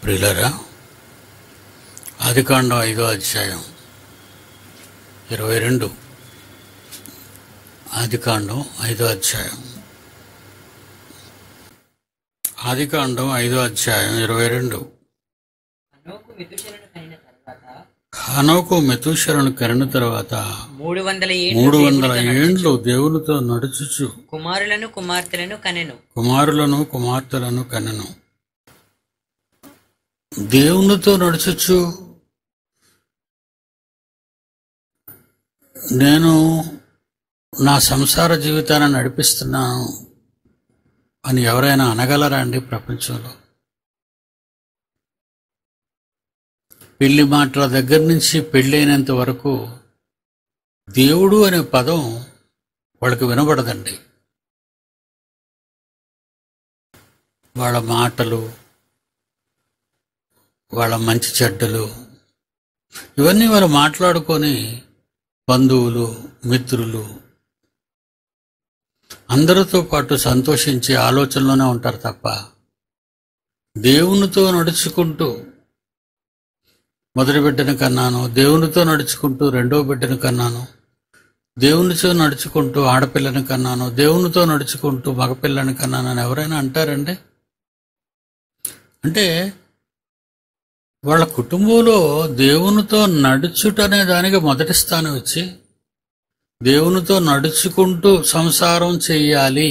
ప్రియులరా ఆదికాండం ఐదో అధ్యాయం ఇరవై రెండు ఆదికాండం ఐదో అధ్యాయం ఆదికాండం ఐదో అధ్యాయం ఇరవై రెండు హనోకు మెతుషలను కనిన తర్వాత హనోకు మెతూషలను కరిన తర్వాత మూడు వందల మూడు ఏళ్ళు వందల దేవునితో ఏండ్లు దేవునితో నడుచుచు కుమారులను కుమార్తెలను కనెను కుమారులను కుమార్తెలను కనెను దేవునితో నడుచుచు నేను నా సంసార జీవితాన్ని నడిపిస్తున్నాను అని ఎవరైనా అనగలరా అండి ప్రపంచంలో పెళ్లి మాటల దగ్గర నుంచి పెళ్ళైనంత వరకు దేవుడు అనే పదం వాళ్ళకి వినబడదండి వాళ్ళ మాటలు వాళ్ళ మంచి చెడ్డలు ఇవన్నీ వాళ్ళు మాట్లాడుకొని బంధువులు మిత్రులు అందరితో పాటు సంతోషించే ఆలోచనలోనే ఉంటారు తప్ప దేవునితో నడుచుకుంటూ మొదటి బిడ్డను కన్నాను దేవునితో నడుచుకుంటూ రెండో బిడ్డను కన్నాను దేవునితో నడుచుకుంటూ ఆడపిల్లని కన్నాను దేవునితో నడుచుకుంటూ మగపిల్లని కన్నాను అని ఎవరైనా అంటారండి అంటే వాళ్ళ కుటుంబంలో దేవునితో నడుచుట అనే దానికి మొదటి స్థానం ఇచ్చి దేవునితో నడుచుకుంటూ సంసారం చెయ్యాలి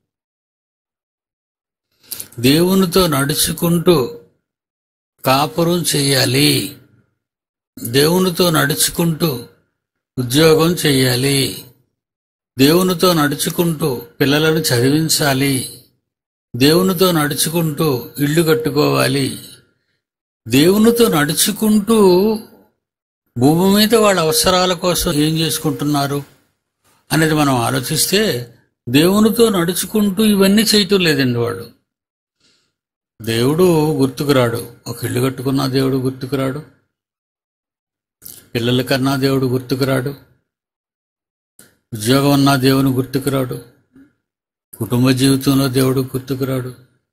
దేవునితో నడుచుకుంటూ కాపురం చెయ్యాలి దేవునితో నడుచుకుంటూ ఉద్యోగం చెయ్యాలి దేవునితో నడుచుకుంటూ పిల్లలను చదివించాలి దేవునితో నడుచుకుంటూ ఇల్లు కట్టుకోవాలి దేవునితో నడుచుకుంటూ భూమి మీద వాళ్ళ అవసరాల కోసం ఏం చేసుకుంటున్నారు అనేది మనం ఆలోచిస్తే దేవునితో నడుచుకుంటూ ఇవన్నీ చేయటం లేదండి వాడు దేవుడు గుర్తుకురాడు ఒక ఇల్లు కట్టుకున్న దేవుడు గుర్తుకురాడు పిల్లల కన్నా దేవుడు గుర్తుకురాడు ఉద్యోగం ఉన్నా దేవుని గుర్తుకురాడు కుటుంబ జీవితంలో దేవుడు గుర్తుకురాడు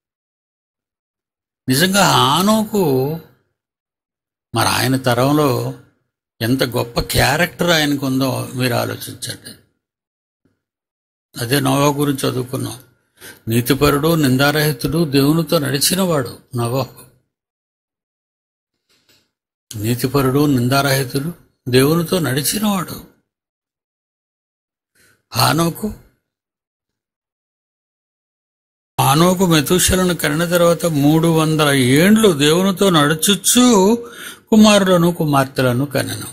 నిజంగా ఆనోకు మరి ఆయన తరంలో ఎంత గొప్ప క్యారెక్టర్ ఆయనకు ఉందో మీరు ఆలోచించండి అదే నోవా గురించి చదువుకున్నాం నీతిపరుడు నిందారహితుడు దేవునితో నడిచినవాడు నవాహు నీతిపరుడు నిందారహితుడు దేవునితో నడిచినవాడు హానోకు ఆనోకు మెతుషలను కరిన తర్వాత మూడు వందల ఏండ్లు దేవునితో నడుచుచు కుమారులను కుమార్తెలను కనెను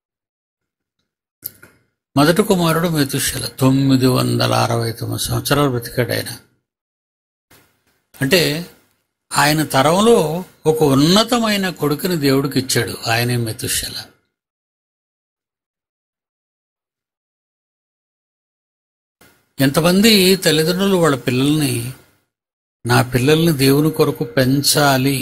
మొదటి కుమారుడు మెతుషల తొమ్మిది వందల అరవై తొమ్మిది సంవత్సరాలు బ్రతికాడు ఆయన అంటే ఆయన తరంలో ఒక ఉన్నతమైన కొడుకుని దేవుడికి ఇచ్చాడు ఆయనే మెతుషల ఎంతమంది తల్లిదండ్రులు వాళ్ళ పిల్లల్ని నా పిల్లల్ని దేవుని కొరకు పెంచాలి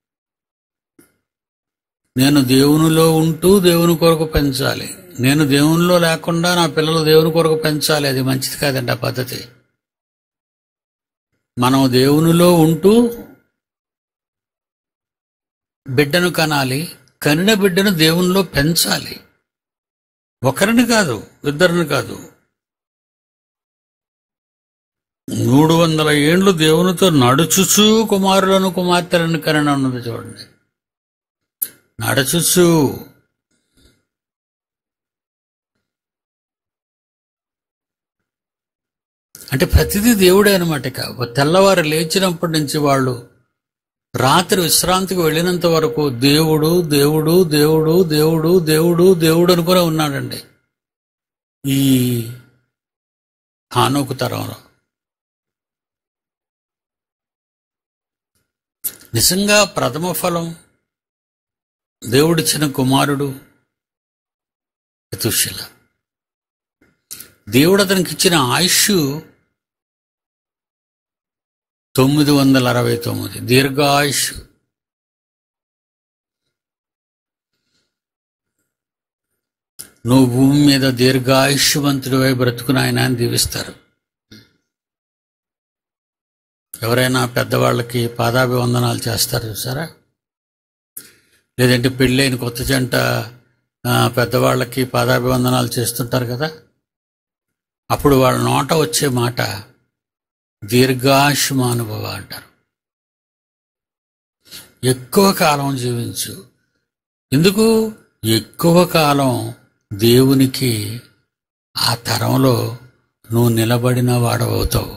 నేను దేవునిలో ఉంటూ దేవుని కొరకు పెంచాలి నేను దేవునిలో లేకుండా నా పిల్లలు దేవుని కొరకు పెంచాలి అది మంచిది కాదండి ఆ పద్ధతి మనం దేవునిలో ఉంటూ బిడ్డను కనాలి కనిన బిడ్డను దేవునిలో పెంచాలి ఒకరిని కాదు ఇద్దరిని కాదు మూడు వందల ఏండ్లు దేవునితో నడుచుచు కుమారులను కుమార్తెలను కరణ ఉన్నది చూడండి నడుచుచు అంటే ప్రతిదీ దేవుడే అనమాట ఇక తెల్లవారు లేచినప్పటి నుంచి వాళ్ళు రాత్రి విశ్రాంతికి వెళ్ళినంత వరకు దేవుడు దేవుడు దేవుడు దేవుడు దేవుడు దేవుడు అనుకునే ఉన్నాడండి ఈ హానోకు తరంలో నిజంగా ప్రథమ ఫలం దేవుడిచ్చిన కుమారుడు చతుర్శల దేవుడు అతనికి ఇచ్చిన ఆయుష్ తొమ్మిది వందల అరవై తొమ్మిది దీర్ఘాయుష్ నువ్వు భూమి మీద దీర్ఘాయుష్యవంతుడివై బ్రతుకునాయన అని దీవిస్తారు ఎవరైనా పెద్దవాళ్ళకి పాదాభివందనాలు చేస్తారు చూసారా లేదంటే పెళ్ళైన కొత్త జంట ఆ, పెద్దవాళ్ళకి పాదాభివందనాలు చేస్తుంటారు కదా అప్పుడు వాళ్ళ నోట వచ్చే మాట దీర్ఘాయుష్మానుభవ అంటారు ఎక్కువ కాలం జీవించు ఎందుకు ఎక్కువ కాలం దేవునికి ఆ తరంలో నువ్వు నిలబడిన వాడవవుతావు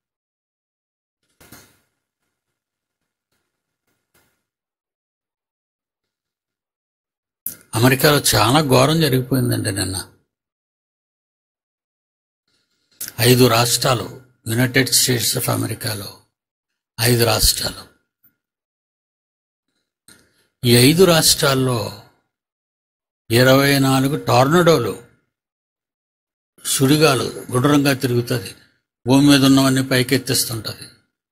అమెరికాలో చాలా ఘోరం జరిగిపోయిందండి నిన్న ఐదు రాష్ట్రాలు యునైటెడ్ స్టేట్స్ ఆఫ్ అమెరికాలో ఐదు రాష్ట్రాలు ఈ ఐదు రాష్ట్రాల్లో ఇరవై నాలుగు టార్నడోలు సుడిగాలు గుండ్రంగా తిరుగుతుంది భూమి మీద ఉన్నవన్నీ పైకెత్తిస్తుంటది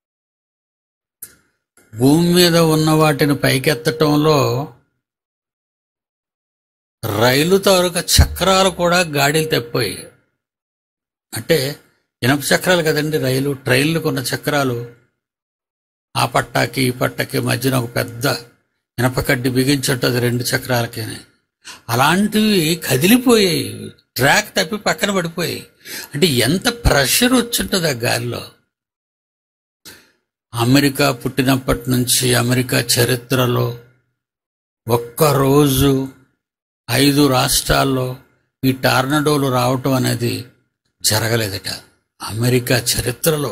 భూమి మీద ఉన్న వాటిని పైకెత్తటంలో రైలు తాలూకా చక్రాలు కూడా గాడిలు తప్పిపోయి అంటే ఇనప చక్రాలు కదండి రైలు ట్రైన్లకు ఉన్న చక్రాలు ఆ పట్టాకి ఈ పట్టకి మధ్యన ఒక పెద్ద ఇనప కడ్డి బిగించుంటుంది రెండు చక్రాలకి అలాంటివి కదిలిపోయాయి ట్రాక్ తప్పి పక్కన పడిపోయాయి అంటే ఎంత ప్రెషర్ వచ్చింటుంది ఆ గాలిలో అమెరికా పుట్టినప్పటి నుంచి అమెరికా చరిత్రలో ఒక్కరోజు ఐదు రాష్ట్రాల్లో ఈ టార్నడోలు రావటం అనేది జరగలేదట అమెరికా చరిత్రలో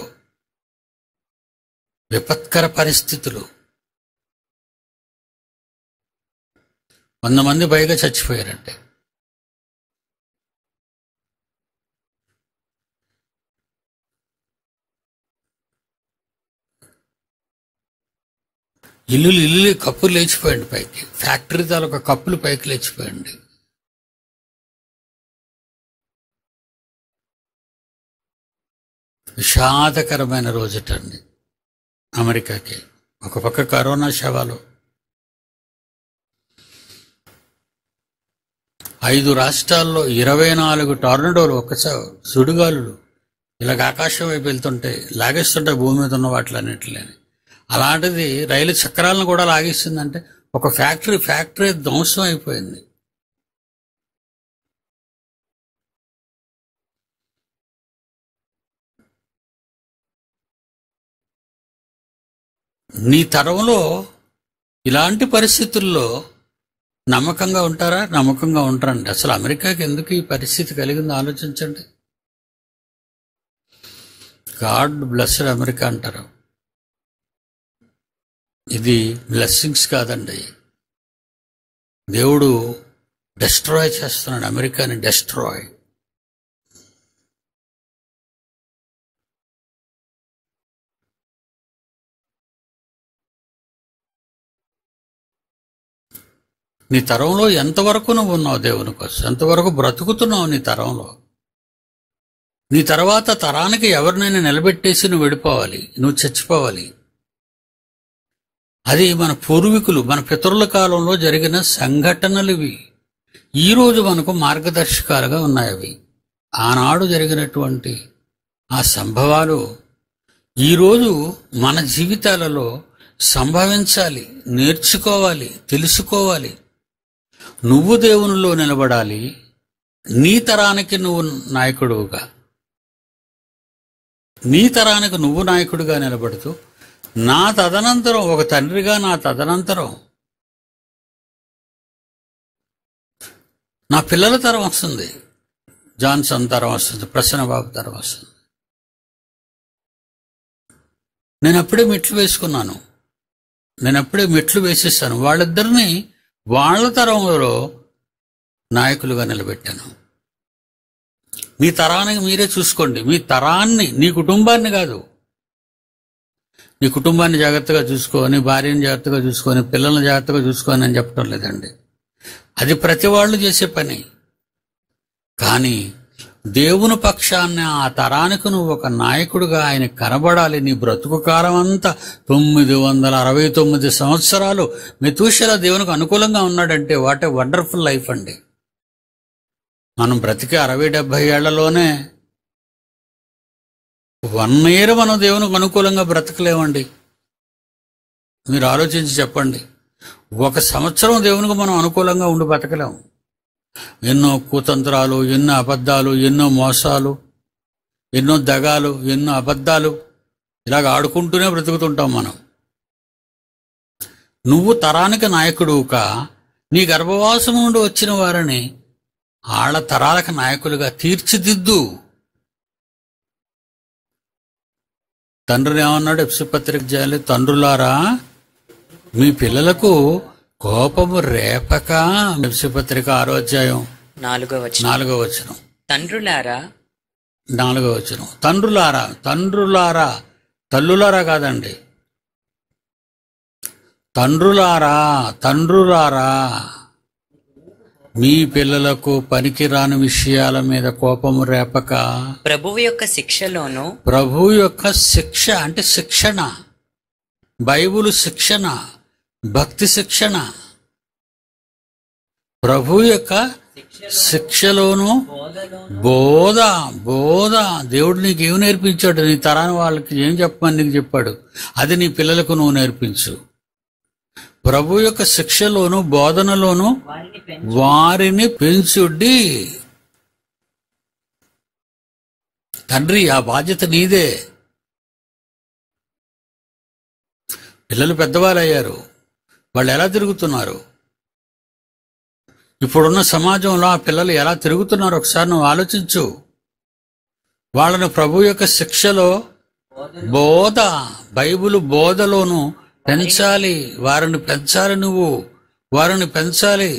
విపత్కర పరిస్థితులు వంద మంది పైగా చచ్చిపోయారంటే ఇల్లులు ఇల్లు కప్పులు లేచిపోయండి పైకి ఫ్యాక్టరీ తాలూకా కప్పులు పైకి లేచిపోయండి విషాదకరమైన రోజుటండి అమెరికాకి ఒక పక్క కరోనా శవాలు ఐదు రాష్ట్రాల్లో ఇరవై నాలుగు టార్నడోలు ఒకసారి సుడిగాలులు ఇలాగ ఆకాశం వైపు వెళ్తుంటే లాగేస్తుంటే భూమి మీద ఉన్న వాటిలన్నింటిని అలాంటిది రైలు చక్రాలను కూడా లాగేస్తుందంటే ఒక ఫ్యాక్టరీ ఫ్యాక్టరీ ధ్వంసం అయిపోయింది నీ తరంలో ఇలాంటి పరిస్థితుల్లో నమ్మకంగా ఉంటారా నమ్మకంగా ఉంటారండి అసలు అమెరికాకి ఎందుకు ఈ పరిస్థితి కలిగిందో ఆలోచించండి గాడ్ బ్లెస్డ్ అమెరికా అంటారు ఇది బ్లెస్సింగ్స్ కాదండి దేవుడు డెస్ట్రాయ్ చేస్తున్నాడు అమెరికాని డెస్ట్రాయ్ నీ తరంలో ఎంతవరకు నువ్వు ఉన్నావు దేవుని కోసం ఎంతవరకు బ్రతుకుతున్నావు నీ తరంలో నీ తర్వాత తరానికి ఎవరినైనా నిలబెట్టేసి నువ్వు వెళ్ళిపోవాలి నువ్వు చచ్చిపోవాలి అది మన పూర్వీకులు మన పితరుల కాలంలో జరిగిన సంఘటనలు ఇవి ఈరోజు మనకు మార్గదర్శకాలుగా ఉన్నాయి అవి ఆనాడు జరిగినటువంటి ఆ సంభవాలు ఈరోజు మన జీవితాలలో సంభవించాలి నేర్చుకోవాలి తెలుసుకోవాలి నువ్వు దేవునిలో నిలబడాలి నీ తరానికి నువ్వు నాయకుడుగా నీ తరానికి నువ్వు నాయకుడిగా నిలబడుతూ నా తదనంతరం ఒక తండ్రిగా నా తదనంతరం నా పిల్లల తరం వస్తుంది జాన్సన్ తరం వస్తుంది ప్రసన్నబాబు తరం వస్తుంది నేను అప్పుడే మెట్లు వేసుకున్నాను నేను అప్పుడే మెట్లు వేసేసాను వాళ్ళిద్దరిని వాళ్ళ తరంలో నాయకులుగా నిలబెట్టాను మీ తరానికి మీరే చూసుకోండి మీ తరాన్ని నీ కుటుంబాన్ని కాదు నీ కుటుంబాన్ని జాగ్రత్తగా చూసుకొని భార్యను జాగ్రత్తగా చూసుకొని పిల్లల్ని జాగ్రత్తగా చూసుకొని అని చెప్పడం లేదండి అది ప్రతి వాళ్ళు చేసే పని కానీ దేవుని పక్షాన్ని ఆ తరానికి నువ్వు ఒక నాయకుడిగా ఆయన కనబడాలి నీ బ్రతుకు కాలం అంతా తొమ్మిది వందల అరవై తొమ్మిది సంవత్సరాలు మెతూషల దేవునికి అనుకూలంగా ఉన్నాడంటే వాట్ ఏ వండర్ఫుల్ లైఫ్ అండి మనం బ్రతికే అరవై డెబ్బై ఏళ్లలోనే వన్ ఇయర్ మనం దేవునికి అనుకూలంగా బ్రతకలేమండి మీరు ఆలోచించి చెప్పండి ఒక సంవత్సరం దేవునికి మనం అనుకూలంగా ఉండి బతకలేం ఎన్నో కుతంత్రాలు ఎన్నో అబద్ధాలు ఎన్నో మోసాలు ఎన్నో దగాలు ఎన్నో అబద్ధాలు ఇలాగ ఆడుకుంటూనే బ్రతుకుతుంటాం మనం నువ్వు తరానికి నాయకుడు కా నీ గర్భవాసం నుండి వచ్చిన వారిని ఆళ్ళ తరాలకు నాయకులుగా తీర్చిదిద్దు తండ్రిని ఏమన్నాడు ఎప్సిపత్రిక చేయాలి తండ్రులారా మీ పిల్లలకు కోపము రేపక ఎప్సిపత్రిక ఆరో అధ్యాయం నాలుగో వచనం నాలుగో వచనం తండ్రులారా నాలుగో వచనం తండ్రులారా తండ్రులారా తల్లులారా కాదండి తండ్రులారా తండ్రులారా మీ పిల్లలకు పనికిరాని విషయాల మీద కోపము రేపక ప్రభువు యొక్క శిక్షలోను ప్రభు యొక్క శిక్ష అంటే శిక్షణ బైబుల్ శిక్షణ భక్తి శిక్షణ ప్రభు యొక్క శిక్షలోను బోధ బోధ దేవుడు నీకు ఏం నేర్పించాడు నీ తరాని వాళ్ళకి ఏం చెప్పమని నీకు చెప్పాడు అది నీ పిల్లలకు నువ్వు నేర్పించు ప్రభు యొక్క శిక్షలోను బోధనలోను వారిని పెంచుడి తండ్రి ఆ బాధ్యత నీదే పిల్లలు పెద్దవాళ్ళు అయ్యారు వాళ్ళు ఎలా తిరుగుతున్నారు ఇప్పుడున్న సమాజంలో ఆ పిల్లలు ఎలా తిరుగుతున్నారు ఒకసారి నువ్వు ఆలోచించు వాళ్ళను ప్రభు యొక్క శిక్షలో బోధ బైబిల్ బోధలోను పెంచాలి వారిని పెంచాలి నువ్వు వారిని పెంచాలి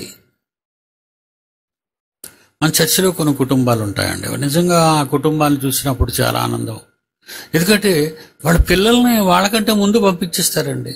మన చర్చిలో కొన్ని కుటుంబాలు ఉంటాయండి నిజంగా ఆ కుటుంబాలను చూసినప్పుడు చాలా ఆనందం ఎందుకంటే వాళ్ళ పిల్లల్ని వాళ్ళకంటే ముందు పంపించేస్తారండి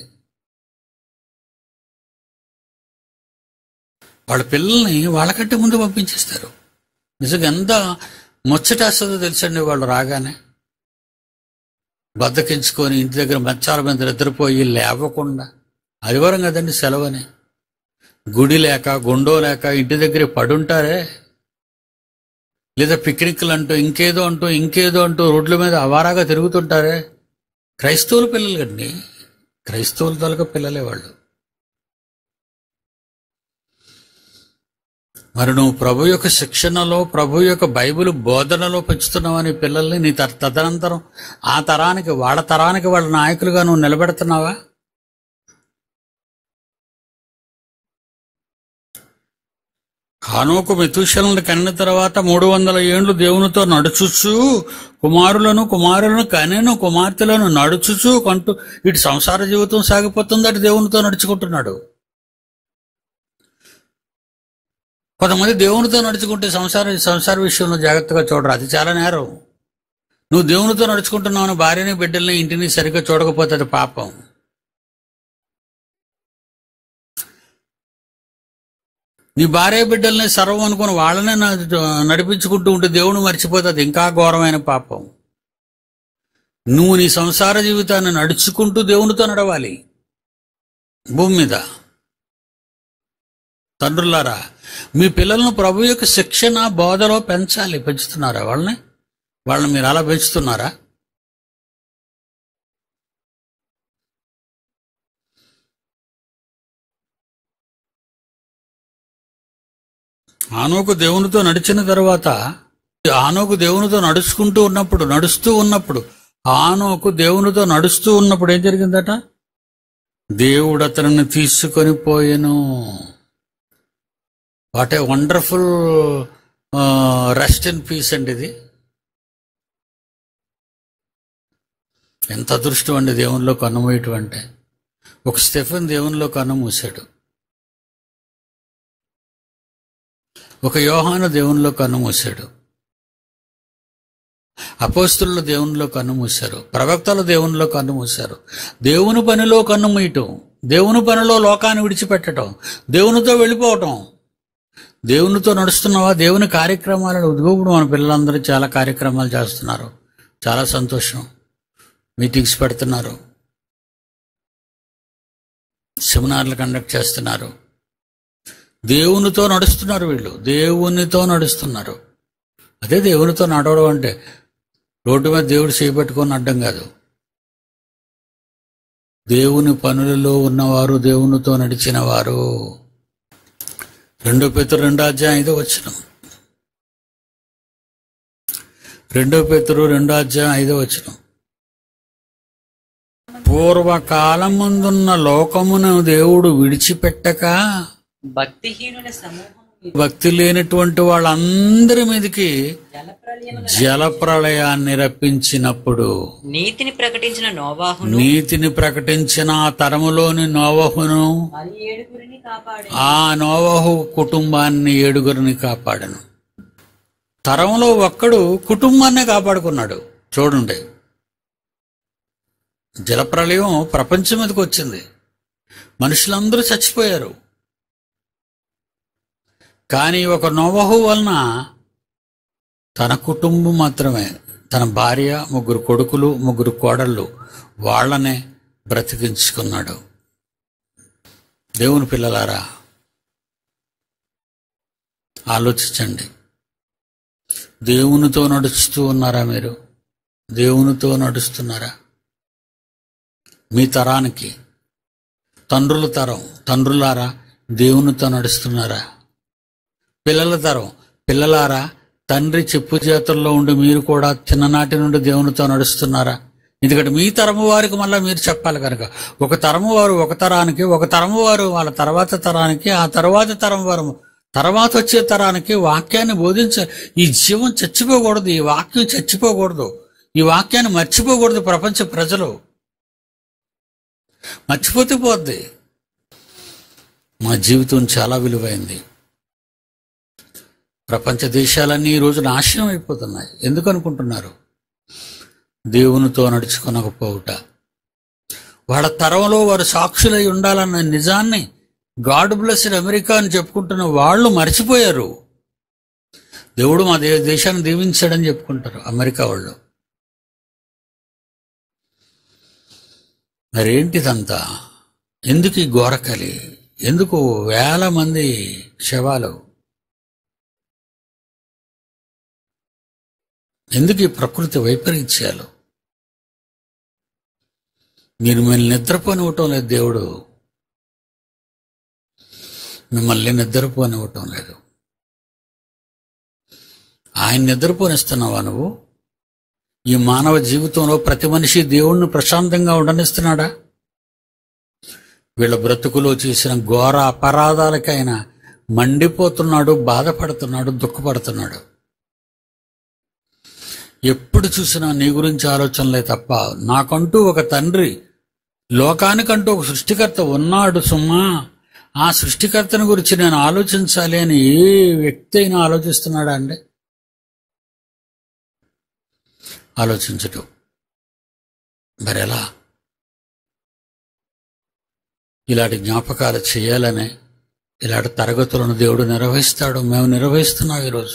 వాళ్ళ పిల్లల్ని వాళ్ళకంటే ముందు పంపించేస్తారు నిజంగా ఎంత ముచ్చటేస్తుందో తెలుసండి వాళ్ళు రాగానే బద్దకించుకొని ఇంటి దగ్గర మంచాల మీద నిద్రపోయి లేవకుండా ఆదివారం కదండి సెలవని గుడి లేక గుండో లేక ఇంటి దగ్గరే పడుంటారే లేదా పిక్నిక్లు అంటూ ఇంకేదో అంటూ ఇంకేదో అంటూ రోడ్ల మీద అవారాగా తిరుగుతుంటారే క్రైస్తవుల పిల్లలు కండి క్రైస్తవుల తలక పిల్లలే వాళ్ళు మరి నువ్వు ప్రభు యొక్క శిక్షణలో ప్రభు యొక్క బైబిల్ బోధనలో పెంచుతున్నావని పిల్లల్ని నీ తర్- తదనంతరం ఆ తరానికి వాళ్ళ తరానికి వాళ్ళ నాయకులుగా నువ్వు నిలబెడుతున్నావా హానోకు మెతుషలను కనిన తర్వాత మూడు వందల ఏండ్లు దేవునితో నడుచుచు కుమారులను కుమారులను కనెను కుమార్తెలను నడుచుచు కంటూ ఇటు సంసార జీవితం సాగిపోతుంది అటు దేవునితో నడుచుకుంటున్నాడు కొంతమంది దేవునితో నడుచుకుంటే సంసార సంసార విషయంలో జాగ్రత్తగా చూడరు అది చాలా నేరం నువ్వు దేవునితో నడుచుకుంటున్నావు భార్యని బిడ్డల్ని ఇంటిని సరిగ్గా చూడకపోతే అది పాపం నీ భార్య బిడ్డల్ని సర్వం అనుకుని వాళ్ళనే న- నడిపించుకుంటూ ఉంటే దేవుని మర్చిపోతే అది ఇంకా ఘోరమైన పాపం నువ్వు నీ సంసార జీవితాన్ని నడుచుకుంటూ దేవునితో నడవాలి భూమి మీద తండ్రులారా మీ పిల్లలను ప్రభు యొక్క శిక్షణ బోధలో పెంచాలి పెంచుతున్నారా వాళ్ళని వాళ్ళని మీరు అలా పెంచుతున్నారా ఆనోకు దేవునితో నడిచిన తర్వాత ఆనోకు దేవునితో నడుచుకుంటూ ఉన్నప్పుడు నడుస్తూ ఉన్నప్పుడు ఆనోకు దేవునితో నడుస్తూ ఉన్నప్పుడు ఏం జరిగిందట దేవుడు అతనిని తీసుకొని పోయెను what a wonderful rest in peace అండి ఇది ఎంత అదృష్టం అండి దేవునిలో కన్నుమూయటం అంటే ఒక స్టెఫెన్ దేవునిలో కన్ను మూసాడు ఒక యోహాను దేవునిలో కన్ను మూసాడు అపోస్తులు దేవునిలో కన్ను మూశారు ప్రవక్తలు దేవునిలో కన్ను మూశారు దేవుని పనిలో కన్ను మూయటం దేవుని పనిలో లోకాన్ని విడిచిపెట్టడం దేవునితో వెళ్ళిపోవటం దేవునితో నడుస్తున్నావా దేవుని కార్యక్రమాలను ఉద్యోగుడు మన పిల్లలందరూ చాలా కార్యక్రమాలు చేస్తున్నారు చాలా సంతోషం మీటింగ్స్ పెడుతున్నారు సెమినార్లు కండక్ట్ చేస్తున్నారు దేవునితో నడుస్తున్నారు వీళ్ళు దేవునితో నడుస్తున్నారు అదే దేవునితో నడవడం అంటే రోడ్డు మీద దేవుడు చేపట్టుకొని అడ్డం కాదు దేవుని పనులలో ఉన్నవారు దేవునితో నడిచిన వారు రెండో పేతురు రెండో అధ్యాయం ఐదో వచ్చిన రెండో పేతురు రెండో అధ్యాయం ఐదో వచ్చిన పూర్వకాలం ముందున్న లోకమును దేవుడు విడిచిపెట్టక భక్తిహీనుల సమూహం భక్తి లేనటువంటి వాళ్ళందరి మీదకి జలప్రలయం జల ప్రళయాన్ని రప్పించినప్పుడు నీతిని ప్రకటించిన నోవాహును నీతిని ప్రకటించిన ఆ తరములోని నోవహును మరి ఏడుగురిని కాపాడు ఆ నోవహు కుటుంబాన్ని ఏడుగురిని కాపాడను తరంలో ఒక్కడు కుటుంబాన్నే కాపాడుకున్నాడు చూడండి జలప్రళయం ప్రపంచం మీదకి వచ్చింది మనుషులందరూ చచ్చిపోయారు కానీ ఒక నోవహు వలన తన కుటుంబం మాత్రమే తన భార్య ముగ్గురు కొడుకులు ముగ్గురు కోడళ్ళు వాళ్ళనే బ్రతికించుకున్నాడు దేవుని పిల్లలారా ఆలోచించండి దేవునితో నడుస్తూ ఉన్నారా మీరు దేవునితో నడుస్తున్నారా మీ తరానికి తండ్రుల తరం తండ్రులారా దేవునితో నడుస్తున్నారా పిల్లల తరం పిల్లలారా తండ్రి చెప్పు చేతుల్లో ఉండి మీరు కూడా చిన్ననాటి నుండి దేవునితో నడుస్తున్నారా ఎందుకంటే మీ తరము వారికి మళ్ళీ మీరు చెప్పాలి కనుక ఒక తరము వారు ఒక తరానికి ఒక తరము వారు వాళ్ళ తర్వాత తరానికి ఆ తర్వాత తరం వారు తర్వాత వచ్చే తరానికి వాక్యాన్ని బోధించ ఈ జీవం చచ్చిపోకూడదు ఈ వాక్యం చచ్చిపోకూడదు ఈ వాక్యాన్ని మర్చిపోకూడదు ప్రపంచ ప్రజలు మర్చిపోతే పోద్ది మా జీవితం చాలా విలువైంది ప్రపంచ దేశాలన్నీ ఈ రోజు నాశనం అయిపోతున్నాయి ఎందుకు అనుకుంటున్నారు దేవునితో నడుచుకొనకపోవుట వాళ్ళ తరంలో వారు సాక్షులై ఉండాలన్న నిజాన్ని గాడ్ బ్లెస్డ్ అమెరికా అని చెప్పుకుంటున్న వాళ్ళు మర్చిపోయారు దేవుడు మా దే దేశాన్ని దీవించాడని చెప్పుకుంటారు అమెరికా వాళ్ళు మరేంటిదంతా ఎందుకు ఈ ఘోరకలి ఎందుకు వేల మంది శవాలు ఎందుకు ఈ ప్రకృతి వైపరీత్యాలు మీరు మిమ్మల్ని నిద్రపోనివ్వటం లేదు దేవుడు మిమ్మల్ని నిద్రపోనివ్వటం లేదు ఆయన నిద్రపోనిస్తున్నావా నువ్వు ఈ మానవ జీవితంలో ప్రతి మనిషి దేవుణ్ణి ప్రశాంతంగా ఉండనిస్తున్నాడా వీళ్ళ బ్రతుకులో చేసిన ఘోర అపరాధాలకైనా మండిపోతున్నాడు బాధపడుతున్నాడు దుఃఖపడుతున్నాడు ఎప్పుడు చూసినా నీ గురించి ఆలోచనలే తప్ప నాకంటూ ఒక తండ్రి లోకానికంటూ ఒక సృష్టికర్త ఉన్నాడు సుమ్మా ఆ సృష్టికర్తని గురించి నేను ఆలోచించాలి అని ఏ వ్యక్తి అయినా ఆలోచిస్తున్నాడా అండి ఆలోచించటం మరి ఎలా ఇలాంటి జ్ఞాపకాలు చేయాలనే ఇలాంటి తరగతులను దేవుడు నిర్వహిస్తాడు మేము నిర్వహిస్తున్నాం ఈరోజు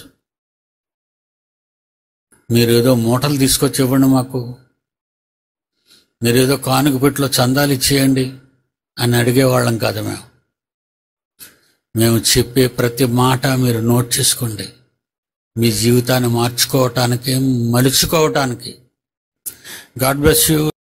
మీరు ఏదో మూటలు తీసుకొచ్చి ఇవ్వండి మాకు మీరు ఏదో కానుక పెట్టిలో చందాలు ఇచ్చేయండి అని అడిగేవాళ్ళం కాదు మేము మేము చెప్పే ప్రతి మాట మీరు నోట్ చేసుకోండి మీ జీవితాన్ని మార్చుకోవటానికి మలుచుకోవటానికి గాడ్ బ్లెస్ యూ